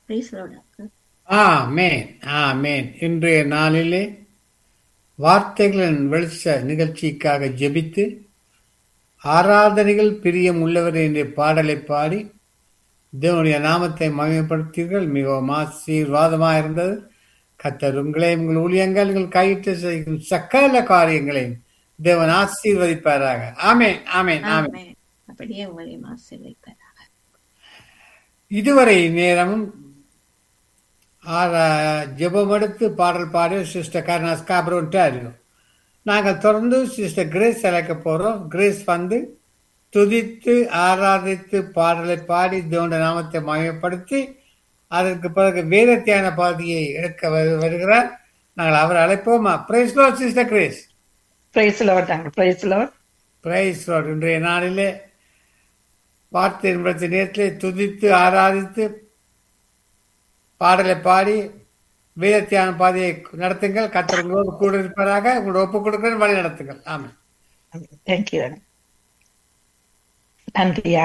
price Lord ஆமேன் ஆமேன் இன்றைய நாளிலே வார்த்தைகளின் வெளிச்ச நிகழ்ச்சிக்காக ஜெபித்து ஆராதனைகள் பிரியம் உள்ளவர் என்ற பாடலை பாடி தேவனுடைய நாமத்தை மகிமைப்படுத்தீர்கள் மிகவும் ஆசீர்வாதமாக இருந்தது கத்தர் உங்களையும் உங்கள் ஊழியங்கள் உங்கள் கையிட்டு செய்யும் சகல காரியங்களையும் தேவன் ஆசீர்வதிப்பாராக ஆமேன் ஆமேன் ஆமேன் ஆமென் அப்படியே உங்களையும் ஆசீர்வதிப்பாராக இதுவரை நேரமும் ஆரா- ஜெபம் எடுத்து பாடல் பாடி சிஸ்டர் கருணாஸ் காபரோன்ட்டு நாங்கள் தொடர்ந்து சிஸ்டர் கிரேஸ் அழைக்க போறோம் கிரேஸ் வந்து துதித்து ஆராதித்து பாடலை பாடி தேவனுடைய நாமத்தை மயப்படுத்தி அதற்கு பிறகு வேத தியான பாதியை எடுக்க வரு- வருகிறார் நாங்கள் அவரை அழைப்போமா பிரைஸ் லோ சிஸ்டர் கிரேஸ் பிரைஸ் லவர் தாங்க பிரைஸ் லவர் பிரைஸ் லார்ட் இன்றைய நாளிலே வார்த்தை என்பதை நேரத்திலே துதித்து ஆராதித்து பாடலை பாடி வேதத்தியான பாதையை நடத்துங்கள் கத்தர் உங்களோடு கூட இருப்பதாக உங்களோட ஒப்புக் கொடுக்கிற வழி நடத்துங்கள் ஆமாம் தேங்க்யூ நன்றி